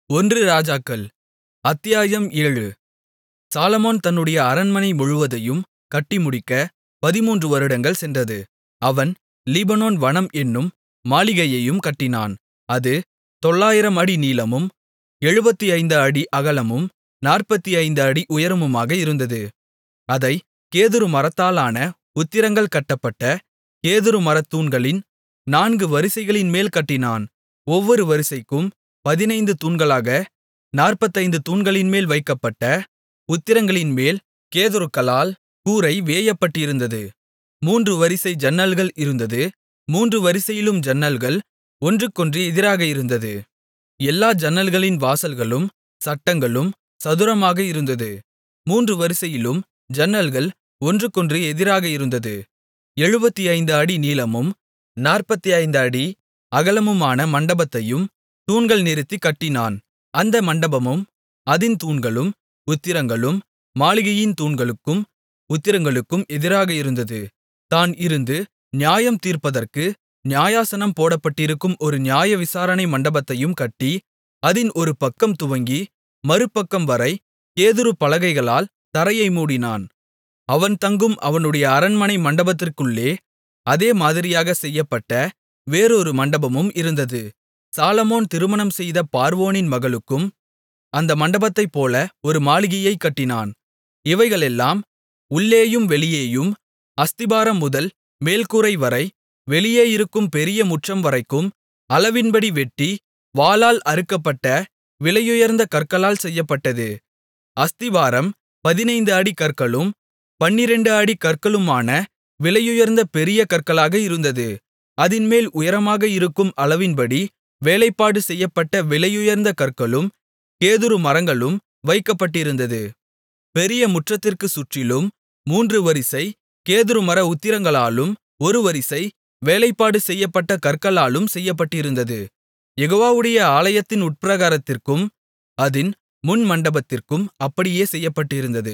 ஒன்று ராஜாக்கள் அத்தியாயம் ஏழு சாலொமோன் தன்னுடைய அரண்மனை முழுவதையும் கட்டி முடிக்க பதிமூன்று வருடங்கள் சென்றது அவன் லீபனோன் வனம் என்னும் மாளிகையையும் கட்டினான் அது தொள்ளாயிரம் அடி நீளமும் எழுபத்தைந்து அடி அகலமும் நாற்பத்தைந்து அடி உயரமுமாக இருந்தது அதைக் கேதுரு மரத்தாலான உத்திரங்கள் கட்டப்பட்ட கேதுரு மரத்தூண்களின் நான்கு வரிசைகளின்மேல் கட்டினான் ஒவ்வொரு வரிசைக்கும் பதினைந்து தூண்களாக நாற்பத்தைந்து தூண்களின்மேல் வைக்கப்பட்ட உத்திரங்களின்மேல் கேதுருக்களால் கூரை வேயப்பட்டிருந்தது மூன்று வரிசை ஜன்னல்கள் இருந்தது மூன்று வரிசையிலும் ஜன்னல்கள் ஒன்றுக்கொன்று எதிராக இருந்தது எல்லா ஜன்னல்களின் வாசல்களும் சட்டங்களும் சதுரமாக இருந்தது மூன்று வரிசையிலும் ஜன்னல்கள் ஒன்றுக்கொன்று எதிராக இருந்தது எழுபத்தைந்து அடி நீளமும் நாற்பத்தைந்து அடி அகலமுமான மண்டபத்தையும் தூண்கள் நிறுத்திக் கட்டினான் அந்த மண்டபமும் அதின் தூண்களும் உத்திரங்களும் மாளிகையின் தூண்களுக்கும் உத்திரங்களுக்கும் எதிராக இருந்தது தான் இருந்து நியாயம் தீர்ப்பதற்கு நியாயாசனம் போடப்பட்டிருக்கும் ஒரு நியாய விசாரணை மண்டபத்தையும் கட்டி அதின் ஒரு பக்கம் துவங்கி மறுபக்கம்வரை கேதுரு பலகைகளால் தரையை மூடினான் அவன் தங்கும் அவனுடைய அரண்மனை மண்டபத்திற்குள்ளே அதே மாதிரியாகச் செய்யப்பட்ட வேறொரு மண்டபமும் இருந்தது சாலொமோன் திருமணம் செய்த பார்வோனின் மகளுக்கும் அந்த மண்டபத்தைப்போல ஒரு மாளிகையைக் கட்டினான் இவைகளெல்லாம் உள்ளேயும் வெளியேயும் அஸ்திபாரம் முதல் மேல்கூரைவரை வெளியே இருக்கும் பெரிய முற்றம் வரைக்கும் அளவின்படி வெட்டி வாளால் அறுக்கப்பட்ட விலையுயர்ந்த கற்களால் செய்யப்பட்டது அஸ்திபாரம் பதினைந்து அடி கற்களும் பன்னிரண்டு அடி கற்களுமான விலையுயர்ந்த பெரிய கற்களாக இருந்தது அதின்மேல் உயரமாக இருக்கும் அளவின்படி வேலைப்பாடு செய்யப்பட்ட விலையுயர்ந்த கற்களும் கேதுரு மரங்களும் வைக்கப்பட்டிருந்தது பெரிய முற்றத்திற்குச் சுற்றிலும் மூன்று வரிசை கேதுருமர உத்திரங்களாலும் ஒரு வரிசை வேலைப்பாடு செய்யப்பட்ட கற்களாலும் செய்யப்பட்டிருந்தது யெகோவாவுடைய ஆலயத்தின் உட்பிரகாரத்திற்கும் அதின் முன் மண்டபத்திற்கும் அப்படியே செய்யப்பட்டிருந்தது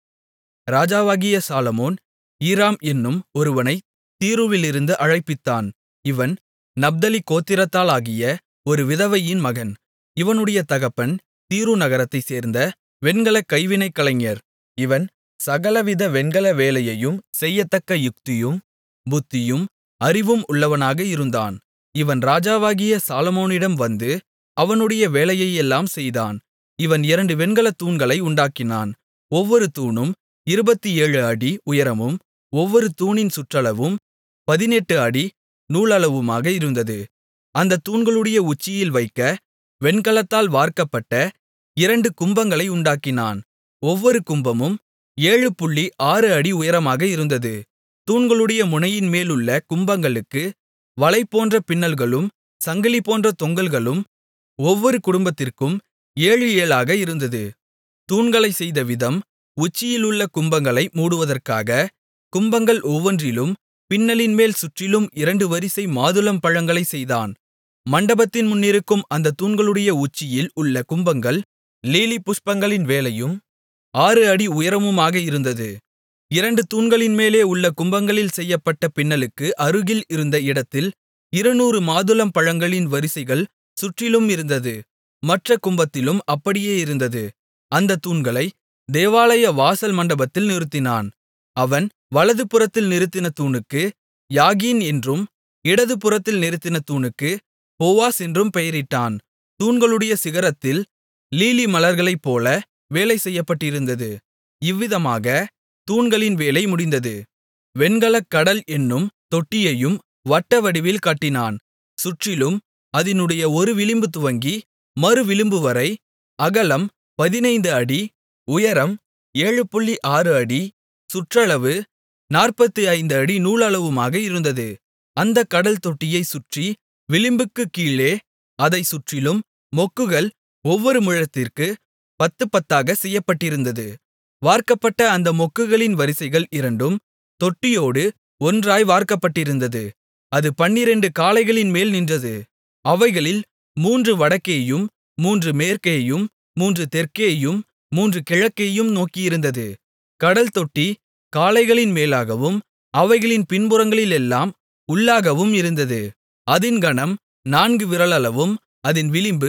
ராஜாவாகிய சாலொமோன் ஈராம் என்னும் ஒருவனைத் தீருவிலிருந்து அழைப்பித்தான் இவன் நப்தலி கோத்திரத்தாளாகிய ஒரு விதவையின் மகன் இவனுடைய தகப்பன் தீரு நகரத்தைச் சேர்ந்த வெண்கலக் கைவினைக் கலைஞர் இவன் சகலவித வெண்கல வேலையையும் செய்யத்தக்க யுக்தியும் புத்தியும் அறிவும் உள்ளவனாக இருந்தான் இவன் ராஜாவாகிய சாலொமோனிடம் வந்து அவனுடைய வேலையையெல்லாம் செய்தான் இவன் இரண்டு வெண்கலத் தூண்களை உண்டாக்கினான் ஒவ்வொரு தூணும் இருபத்தேழு அடி உயரமும் ஒவ்வொரு தூணின் சுற்றளவும் பதினெட்டு அடி நூலளவுமாக இருந்தது அந்தத் தூண்களுடைய உச்சியில் வைக்க வெண்கலத்தால் வார்க்கப்பட்ட இரண்டு கும்பங்களை உண்டாக்கினான் ஒவ்வொரு கும்பமும் ஏழு புள்ளி ஆறு அடி உயரமாக இருந்தது தூண்களுடைய முனையின்மேலுள்ள கும்பங்களுக்கு வலை போன்ற பின்னல்களும் சங்கிலி போன்ற தொங்கல்களும் ஒவ்வொரு கும்பத்திற்கும் ஏழு ஏழாக இருந்தது தூண்களைச் செய்த விதம் உச்சியிலுள்ள கும்பங்களை மூடுவதற்காக கும்பங்கள் ஒவ்வொன்றிலும் பின்னலின்மேல் சுற்றிலும் இரண்டு வரிசை மாதுளம் பழங்களைச் செய்தான் மண்டபத்தின் முன்னிருக்கும் அந்த தூண்களுடைய உச்சியில் உள்ள கும்பங்கள் லீலி புஷ்பங்களின் வேலையும் ஆறு அடி உயரமுமாக இருந்தது இரண்டு தூண்களின்மேலே உள்ள கும்பங்களில் செய்யப்பட்ட பின்னலுக்கு அருகில் இருந்த இடத்தில் இருநூறு மாதுளம் பழங்களின் வரிசைகள் சுற்றிலும் இருந்தது மற்ற கும்பத்திலும் அப்படியே இருந்தது அந்த தூண்களை தேவாலய வாசல் மண்டபத்தில் நிறுத்தினான் அவன் வலதுபுறத்தில் நிறுத்தின தூணுக்கு யாகீன் என்றும் இடதுபுறத்தில் நிறுத்தின தூணுக்கு போவாஸ் என்றும் பெயரிட்டான் தூண்களுடைய சிகரத்தில் லீலி மலர்களைப்போல வேலை செய்யப்பட்டிருந்தது இவ்விதமாக தூண்களின் வேலை முடிந்தது வெண்கலக் கடல் என்னும் தொட்டியையும் வட்ட வடிவில் கட்டினான் சுற்றிலும் அதினுடைய ஒரு விளிம்பு துவங்கி மறு விளிம்புவரை அகலம் பதினைந்து அடி உயரம் ஏழு புள்ளி ஆறு அடி சுற்றளவு நாற்பத்து ஐந்து அடி நூலளவுமாக இருந்தது அந்தக் கடல் தொட்டியைச் சுற்றி விளிம்புக்குக் கீழே அதைச் சுற்றிலும் மொக்குகள் ஒவ்வொரு முழத்திற்கு பத்து பத்தாக செய்யப்பட்டிருந்தது வார்க்கப்பட்ட அந்த மொக்குகளின் வரிசைகள் இரண்டும் தொட்டியோடு ஒன்றாய் வார்க்கப்பட்டிருந்தது அது பன்னிரண்டு காளைகளின் மேல் நின்றது அவைகளில் மூன்று வடக்கேயும் மூன்று மேற்கேயும் மூன்று தெற்கேயும் மூன்று கிழக்கேயும் நோக்கியிருந்தது கடல் தொட்டி காளைகளின் மேலாகவும் அவைகளின் பின்புறங்களிலெல்லாம் உள்ளாகவும் இருந்தது அதின் கனம் நான்கு விரலளவும் அதின் விளிம்பு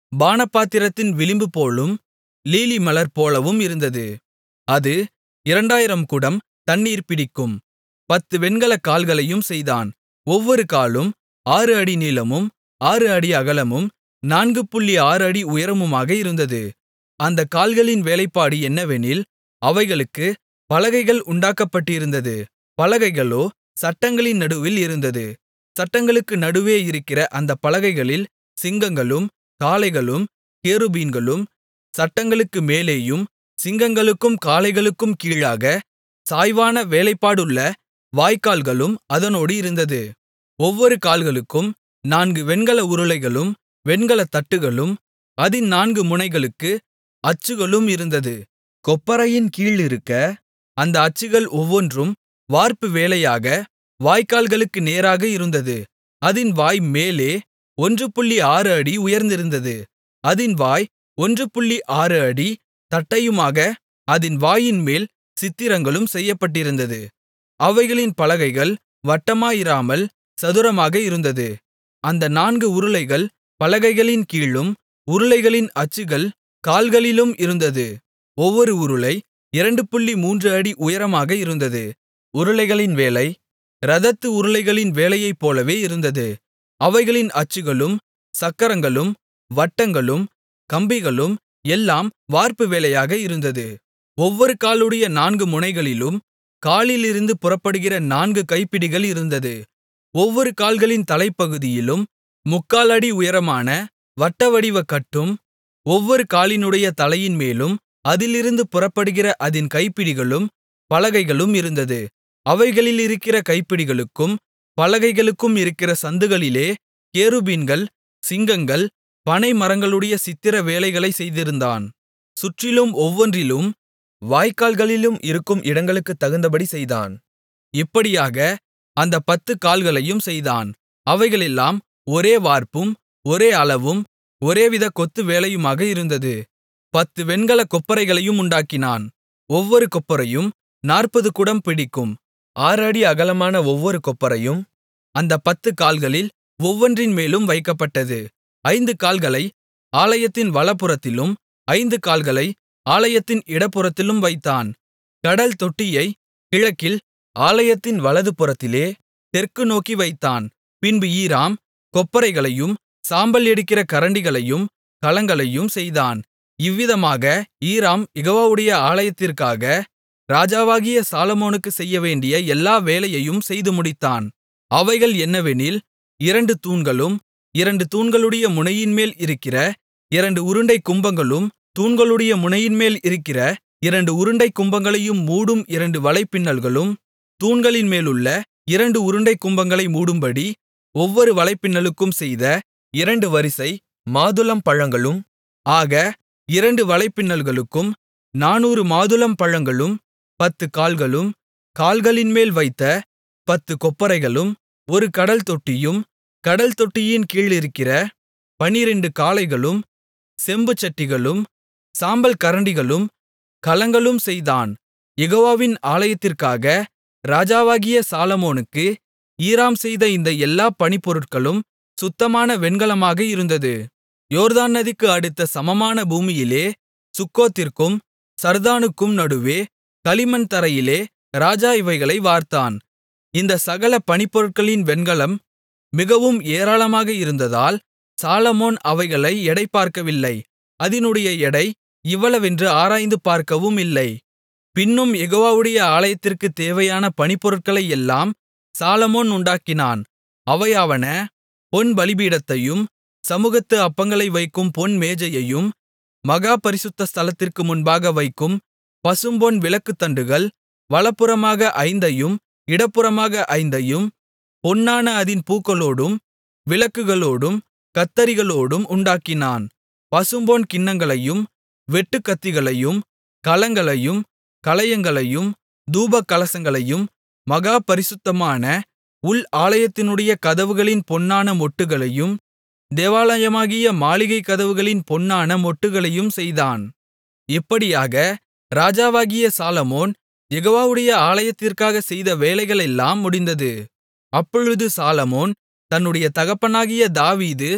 பானபாத்திரத்தின் விளிம்புபோலும் லீலிமலர் போலவும் இருந்தது அது இரண்டாயிரம் குடம் தண்ணீர் பிடிக்கும் பத்து வெண்கலக் கால்களையும் செய்தான் ஒவ்வொரு காலும் ஆறு அடி நீளமும் ஆறு அடி அகலமும் நான்கு புள்ளி ஆறு அடி உயரமுமாக இருந்தது அந்தக் கால்களின் வேலைப்பாடு என்னவெனில் அவைகளுக்கு பலகைகள் உண்டாக்கப்பட்டிருந்தது பலகைகளோ சட்டங்களின் நடுவில் இருந்தது சட்டங்களுக்கு நடுவே இருக்கிற அந்தப் பலகைகளில் சிங்கங்களும் காளைகளும் கேருபீன்களும் சட்டங்களுக்கு மேலேயும் சிங்கங்களுக்கும் காளைகளுக்கும் கீழாக சாய்வான வேலைப்பாடுள்ள வாய்க்கால்களும் அதனோடு இருந்தது ஒவ்வொரு கால்களுக்கும் நான்கு வெண்கல உருளைகளும் வெண்கலத் தட்டுகளும் அதின் நான்கு முனைகளுக்கு அச்சுகளும் இருந்தது கொப்பரையின் கீழிருக்க அந்த அச்சுகள் ஒவ்வொன்றும் வார்ப்பு வேலையாக வாய்க்கால்களுக்கு நேராக இருந்தது அதின் வாய் மேலே ஒன்று புள்ளி ஆறு அடி உயர்ந்திருந்தது அதின் வாய் ஒன்று புள்ளி ஆறு அடி தட்டையுமாக அதின் வாயின்மேல் சித்திரங்களும் செய்யப்பட்டிருந்தது அவைகளின் பலகைகள் வட்டமாயிராமல் சதுரமாக இருந்தது அந்த நான்கு உருளைகள் பலகைகளின் கீழும் உருளைகளின் அச்சுகள் கால்களிலும் இருந்தது ஒவ்வொரு உருளை இரண்டு புள்ளி மூன்று அடி உயரமாக இருந்தது உருளைகளின் வேலை இரதத்து உருளைகளின் வேலையைப் போலவே இருந்தது அவைகளின் அச்சுகளும் சக்கரங்களும் வட்டங்களும் கம்பிகளும் எல்லாம் வார்ப்பு வேலையாக இருந்தது ஒவ்வொரு காலுடைய நான்கு முனைகளிலும் காலிலிருந்து புறப்படுகிற நான்கு கைப்பிடிகள் இருந்தது ஒவ்வொரு கால்களின் தலைப்பகுதியிலும் முக்கால் அடி உயரமான வட்டவடிவக் கட்டும் ஒவ்வொரு காலினுடைய தலையின்மேலும் அதிலிருந்து புறப்படுகிற அதின் கைப்பிடிகளும் பலகைகளும் இருந்தது அவைகளிலிருக்கிற கைப்பிடிகளுக்கும் பலகைகளுக்கும் இருக்கிற சந்துகளிலே கேருபீன்கள் சிங்கங்கள் பனை மரங்களுடைய சித்திர வேலைகளைச் செய்திருந்தான் சுற்றிலும் ஒவ்வொன்றிலும் வாய்க்கால்களிலும் இருக்கும் இடங்களுக்குத் தகுந்தபடி செய்தான் இப்படியாக அந்தப் பத்துக் கால்களையும் செய்தான் அவைகளெல்லாம் ஒரே வார்ப்பும் ஒரே அளவும் ஒரேவித கொத்து வேலையுமாக இருந்தது பத்து வெண்கலக் கொப்பரைகளையும் உண்டாக்கினான் ஒவ்வொரு கொப்பரையும் நாற்பது குடம் பிடிக்கும் ஆறு அடி அகலமான ஒவ்வொரு கொப்பரையும் அந்தப் பத்துக் கால்களில் ஒவ்வொன்றின் மேலும் வைக்கப்பட்டது ஐந்து கால்களை ஆலயத்தின் வலப்புறத்திலும் ஐந்து கால்களை ஆலயத்தின் இடப்புறத்திலும் வைத்தான் கடல் தொட்டியை கிழக்கில் ஆலயத்தின் வலதுபுறத்திலே தெற்கு நோக்கி வைத்தான் பின்பு ஈராம் கொப்பரைகளையும் சாம்பல் எடுக்கிற கரண்டிகளையும் கலங்களையும் செய்தான் இவ்விதமாக ஈராம் யெகோவாவுடைய ஆலயத்திற்காக ராஜாவாகிய சாலொமோனுக்குச் செய்யவேண்டிய எல்லா வேலையையும் செய்து முடித்தான் அவைகள் என்னவெனில் இரண்டு தூண்களும் இரண்டு தூண்களுடைய முனையின்மேல் இருக்கிற இரண்டு உருண்டைக் கும்பங்களும் தூண்களுடைய முனையின்மேல் இருக்கிற இரண்டு உருண்டைக் கும்பங்களையும் மூடும் இரண்டு வலைப்பின்னல்களும் தூண்களின்மேலுள்ள இரண்டு உருண்டைக் கும்பங்களை மூடும்படி ஒவ்வொரு வலைப்பின்னலுக்கும் செய்த இரண்டு வரிசை மாதுளம்பழங்களும் ஆக இரண்டு வலைப்பின்னல்களுக்கும் நானூறு மாதுளம்பழங்களும் பத்துக் கால்களும் கால்களின்மேல் வைத்த பத்துக் கொப்பரைகளும் ஒரு கடல் தொட்டியும் கடல் தொட்டியின் கீழிருக்கிற பனிரெண்டு காளைகளும் செம்புச்சட்டிகளும் சாம்பல் கரண்டிகளும் கலங்களும் செய்தான் யெகோவாவின் ஆலயத்திற்காக ராஜாவாகிய சாலொமோனுக்கு ஈராம் செய்த இந்த எல்லா பணிப்பொருட்களும் சுத்தமான வெண்கலமாக இருந்தது யோர்தான் நதிக்கு அடுத்த சமமான பூமியிலே சுக்கோத்திற்கும் சர்தானுக்கும் நடுவே களிமண் தரையிலே ராஜா இவைகளை வார்த்தான் இந்த சகல பணிப்பொருட்களின் வெண்கலம் மிகவும் ஏராளமாக இருந்ததால் சாலொமோன் அவைகளை எடை பார்க்கவில்லை அதினுடைய எடை இவ்வளவென்று ஆராய்ந்து பார்க்கவும் இல்லை பின்னும் யெகோவாவுடைய ஆலயத்திற்குத் தேவையான பணிப்பொருட்களையெல்லாம் சாலொமோன் உண்டாக்கினான் அவையாவன பொன் பலிபீடத்தையும் சமுகத்து அப்பங்களை வைக்கும் பொன் மேஜையையும் மகா பரிசுத்த ஸ்தலத்திற்கு முன்பாக வைக்கும் பசும்பொன் விளக்குத்தண்டுகள் வலப்புறமாக ஐந்தையும் இடப்புறமாக ஐந்தையும் பொன்னான அதின் பூக்களோடும் விளக்குகளோடும் கத்தரிகளோடும் உண்டாக்கினான் பசும்பொன் கிண்ணங்களையும் வெட்டுக்கத்திகளையும் கலங்களையும் கலயங்களையும் தூபகலசங்களையும் மகா பரிசுத்தமான உள் ஆலயத்தினுடைய கதவுகளின் பொன்னான மொட்டுகளையும் தேவாலயமாகிய மாளிகைக் கதவுகளின் பொன்னான மொட்டுகளையும் செய்தான் இப்படியாக ராஜாவாகிய சாலொமோன் யெகோவாவுடைய ஆலயத்திற்காகச் செய்த வேலைகளெல்லாம் முடிந்தது அப்பொழுது சாலொமோன் தன்னுடைய தகப்பனாகிய தாவீது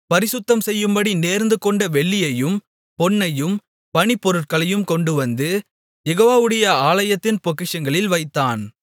பரிசுத்தம் செய்யும்படி நேர்ந்துகொண்ட வெள்ளியையும் பொன்னையும் பணிப்பொருட்களையும் கொண்டுவந்து யெகோவாவுடைய ஆலயத்தின் பொக்கிஷங்களில் வைத்தான்